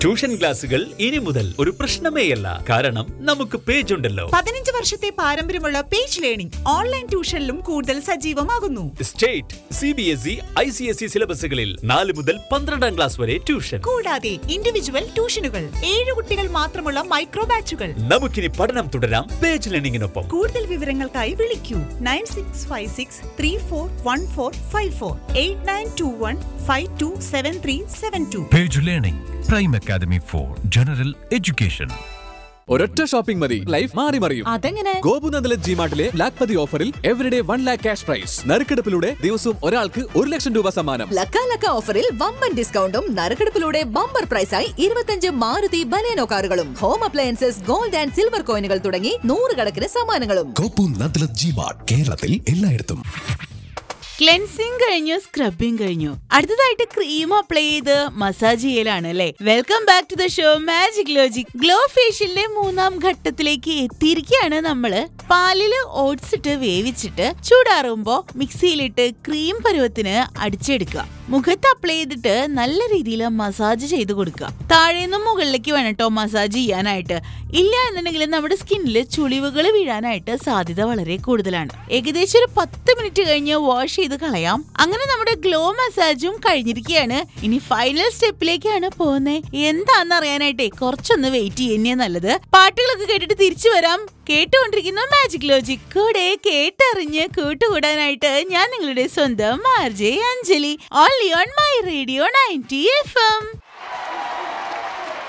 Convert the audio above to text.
Tuition ക്ലാസുകൾ ഇനി മുതൽ ഒരു പ്രശ്നമേയല്ല കാരണം നമുക്ക് പേജ് ഉണ്ടല്ലോ പതിനഞ്ച് വർഷത്തെ പാരമ്പര്യമുള്ള പേജ് ലേണിംഗ് ഓൺലൈൻ ട്യൂഷനിലും കൂടുതൽ സജീവമാകുന്നു state C B S E I C S E സിലബസുകളിൽ നാല് മുതൽ പന്ത്രണ്ടാം ക്ലാസ് വരെ ട്യൂഷൻ കൂടാതെ ഇൻഡിവിജ്വൽ ട്യൂഷനുകൾ ഏഴ് കുട്ടികൾ മാത്രമുള്ള മൈക്രോ ബാച്ചുകൾ നമുക്കിനി പഠനം തുടരാം പേജ് ലേണിംഗിനൊപ്പം കൂടുതൽ വിവരങ്ങൾക്കായി വിളിക്കൂ nine six five six three four one four five four eight nine two one five two seven three seven two Page Learning, Prime Academy for General Education. ഒരൊറ്റ ഷോപ്പിംഗ് മതി ലൈഫ് മാറി മറിയും അതെങ്ങനെ ഗോപുനന്ദല ജിമാർട്ടിലെ ലാഖ് പതി ഓഫറിൽ everyday one lakh cash prize നറുക്കെടുപ്പിലൂടെ ദിവസവും ഒരാൾക്ക് ഒരു ലക്ഷം രൂപ സമ്മാനം ലക്ക ലക്ക ഓഫറിൽ വമ്പൻ ഡിസ്കൗണ്ടും നറുക്കെടുപ്പിലൂടെ ബമ്പർ പ്രൈസായി ഇരുപത്തഞ്ച് മാരുതി ബലേനോ കാറുകളും home appliances gold and silver കോയിനുകൾ തുടങ്ങി നൂറുകണക്കിന് സമ്മാനങ്ങളും കോപ്പു നദ്ല ജിമാർട്ട് കേരളത്തിൽ എല്ലായിടത്തും ക്ലെൻസിങ് കഴിഞ്ഞു സ്ക്രബിങ് കഴിഞ്ഞു അടുത്തതായിട്ട് ക്രീം അപ്ലൈ ചെയ്ത് മസാജ് ചെയ്യലാണ് അല്ലേ welcome back to the show magic logic glow ഫേഷ്യലിന്റെ മൂന്നാം ഘട്ടത്തിലേക്ക് എത്തിയിരിക്കുകയാണ് നമ്മള് പാലില് ഓട്സ് ഇട്ട് വേവിച്ചിട്ട് ചൂടാറുമ്പോ മിക്സിയിലിട്ട് ക്രീം പരുവത്തിന് അടിച്ചെടുക്കുക മുഖത്ത് അപ്ലൈ ചെയ്തിട്ട് നല്ല രീതിയിൽ മസാജ് ചെയ്ത് കൊടുക്കുക താഴേന്നും മുകളിലേക്ക് വേണം കേട്ടോ മസാജ് ചെയ്യാനായിട്ട് ഇല്ല എന്നുണ്ടെങ്കിൽ നമ്മുടെ സ്കിന്നിൽ ചുളിവുകൾ വീഴാനായിട്ട് സാധ്യത വളരെ കൂടുതലാണ് ഏകദേശം ഒരു പത്ത് മിനിറ്റ് കഴിഞ്ഞ് വാഷ് ചെയ്ത് കളയാം അങ്ങനെ നമ്മുടെ ഗ്ലോ മസാജും കഴിഞ്ഞിരിക്കുകയാണ് ഇനി ഫൈനൽ സ്റ്റെപ്പിലേക്കാണ് പോകുന്നത് എന്താന്ന് അറിയാനായിട്ടേ കുറച്ചൊന്ന് വെയിറ്റ് ചെയ്യുന്നേ നല്ലത് പാട്ടുകളൊക്കെ കേട്ടിട്ട് തിരിച്ചു വരാം കേട്ടുകൊണ്ടിരിക്കുന്ന മാജിക് ലോജിക് കൂടെ കേട്ടറിഞ്ഞ് കൂട്ടുകൂടാനായിട്ട് ഞാൻ നിങ്ങളുടെ സ്വന്തം R J Anjali only on my radio ninety F M